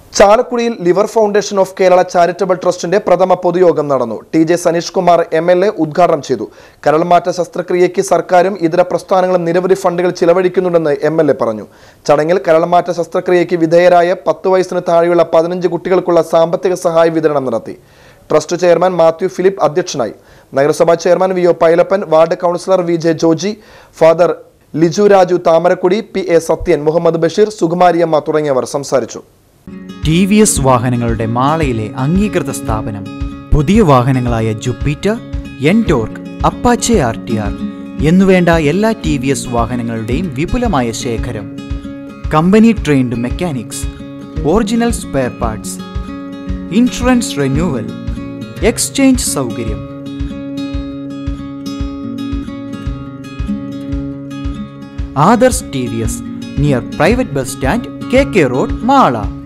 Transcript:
ചാലക്കുടിയിൽ liver foundation of Kerala charitable ട്രസ്റ്റിന്റെ പ്രഥമ പൊതുയോഗം നടന്നു T J Saneesh Kumar M L A ഉദ്ഘാടനം ചെയ്തു കരൾമാറ്റ ശസ്ത്രക്രിയയ്ക്ക് സർക്കാരും ഇതര പ്രസ്ഥാനങ്ങളും നിരവധി ഫണ്ടുകൾ ചിലവഴിക്കുന്നുണ്ടെന്ന് എം എൽ എ പറഞ്ഞു ചടങ്ങിൽ കരൾമാറ്റ ശസ്ത്രക്രിയയ്ക്ക് വിധേയരായ പത്ത് വയസ്സിന് താഴെയുള്ള പതിനഞ്ച് കുട്ടികൾക്കുള്ള സാമ്പത്തിക സഹായ വിതരണം നടത്തി ട്രസ്റ്റ് ചെയർമാൻ മാത്യു ഫിലിപ്പ് അധ്യക്ഷനായി നഗരസഭാ chairman V O Pailappan ward councillor V J Joji father Liju Raju Thamarakkudi P A Sathyan Muhammad Basheer Sukumariyamma തുടങ്ങിയവർ സംസാരിച്ചു ടി വി എസ് വാഹനങ്ങളുടെ മാളയിലെ അംഗീകൃത സ്ഥാപനം പുതിയ വാഹനങ്ങളായ Jupiter Ntorq Apache R T R എന്നുവേണ്ട എല്ലാ ടി വി എസ് വാഹനങ്ങളുടെയും വിപുലമായ ശേഖരം company trained mechanics original spare parts insurance renewal exchange സൗകര്യം Adarsh T V S near private bus stand K K road Mala